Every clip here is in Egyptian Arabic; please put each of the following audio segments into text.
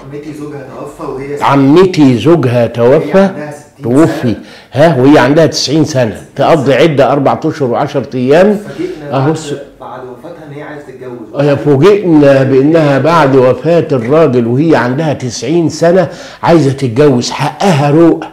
عمتي زوجها توفى وهي عمتي زوجها هي توفى عندها 60 توفي سنة. ها وهي عندها 90 سنه تقضي عده اربع اشهر و10 ايام فجئنا اهو بعد, الس- بعد وفاتها ان هي عايزه تتجوز آه، فوجئنا بانها بعد وفاه الراجل وهي عندها 90 سنه عايزه تتجوز حقها روق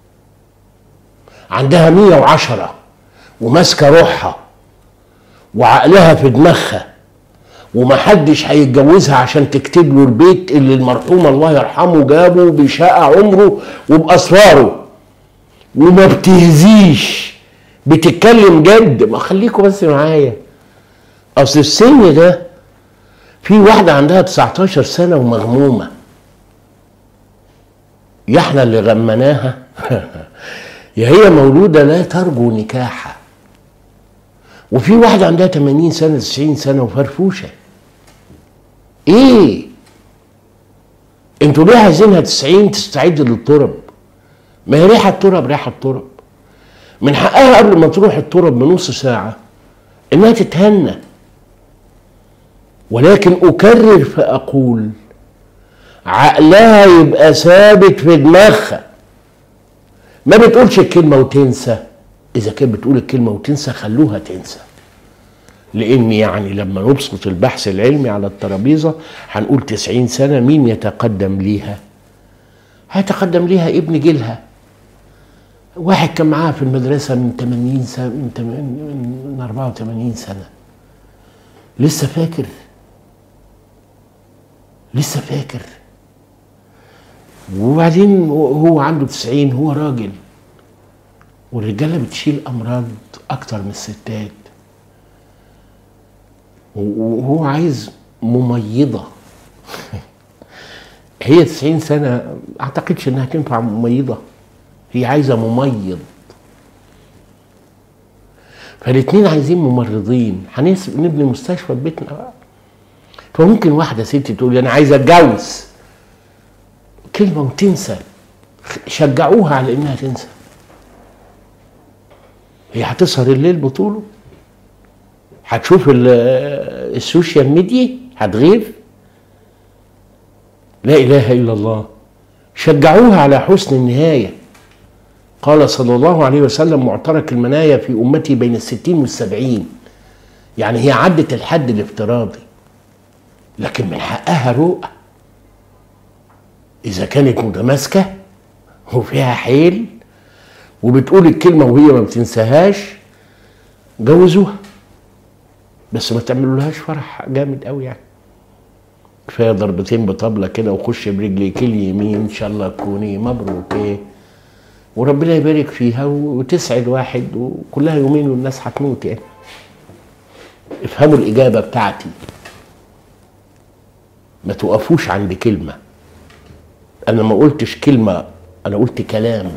عندها 110 وماسكه روحها وعقلها في دماغها ومحدش هيتجوزها عشان تكتب له البيت اللي المرحوم الله يرحمه جابه بشقى عمره وباسراره وما بتهزيش بتتكلم جد ما خليكوا بس معايا اصل السن ده في واحده عندها 19 سنه ومغمومه يا احنا اللي غمناها يا هي مولوده لا ترجو نكاحها وفي واحده عندها 80 سنه 90 سنه وفرفوشه ايه انتوا ليه عايزينها 90 تستعد للطرب ما هي ريحه الترب ريحه الترب من حقها قبل ما تروح الترب بنص ساعه انها تتهنى ولكن اكرر فاقول عقلها يبقى ثابت في دماغها ما بتقولش الكلمه وتنسى اذا كانت بتقول الكلمه وتنسى خلوها تنسى لان يعني لما نبسط البحث العلمي على الترابيزه هنقول 90 سنه مين يتقدم ليها هيتقدم ليها ابن جيلها واحد كان معاها في المدرسه من 80 سنه من, تم- من 84 سنه لسه فاكر لسه فاكر وبعدين هو عنده 90 هو راجل والرجاله بتشيل امراض اكتر من الستات وهو عايز مميضه هي 90 سنه اعتقدش انها تنفع مميضه هي عايزه مميض فالاثنين عايزين ممرضين هنبني مستشفى في بيتنا بقى فممكن واحده ست تقول لي انا عايزه اتجوز كلمه وتنسى شجعوها على انها تنسى هي هتسهر الليل بطوله هتشوف ال- السوشيال ميديا هتغير لا اله الا الله شجعوها على حسن النهايه قال صلى الله عليه وسلم معترك المنايا في امتي بين الستين والسبعين يعني هي عدت الحد الافتراضي لكن من حقها رؤى اذا كانت متماسكه وفيها حيل وبتقول الكلمه وهي ما بتنساهاش جوزوها بس ما تعملولهاش فرح جامد قوي يعني كفايه ضربتين بطبله كده وخش برجليك اليمين ان شاء الله تكوني مبروك ايه وربنا يبارك فيها وتسعد واحد وكلها يومين والناس هتموت يعني افهموا الاجابه بتاعتي ما توقفوش عند كلمه انا ما قلتش كلمه انا قلت كلام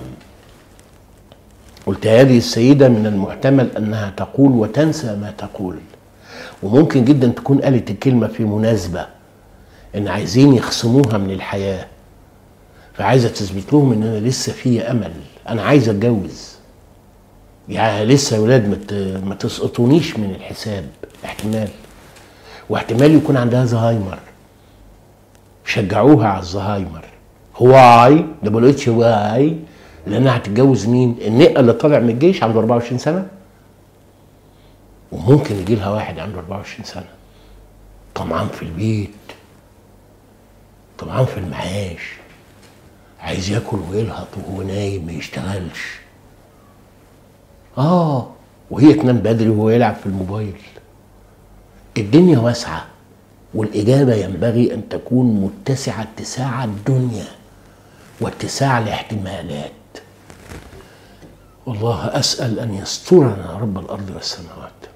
قلت هذه السيده من المحتمل انها تقول وتنسى ما تقول وممكن جدا تكون قالت الكلمه في مناسبه ان عايزين يخصموها من الحياه فعايزه تثبت لهم ان انا لسه في امل انا عايزه اتجوز يعني لسه يا ولاد ما ت- ما تسقطونيش من الحساب احتمال واحتمال يكون عندها زهايمر شجعوها على الزهايمر واي دبل اتش واي لانها هتتجوز مين؟ النقه اللي طالع من الجيش عنده 24 سنه وممكن يجي لها واحد عنده 24 سنه طمعان في البيت طمعان في المعاش عايز ياكل ويلهط وهو نايم ما يشتغلش اه وهي تنام بدري وهو يلعب في الموبايل الدنيا واسعه والاجابه ينبغي ان تكون متسعه اتساع الدنيا واتساع الاحتمالات والله اسال ان يسترنا رب الارض والسماوات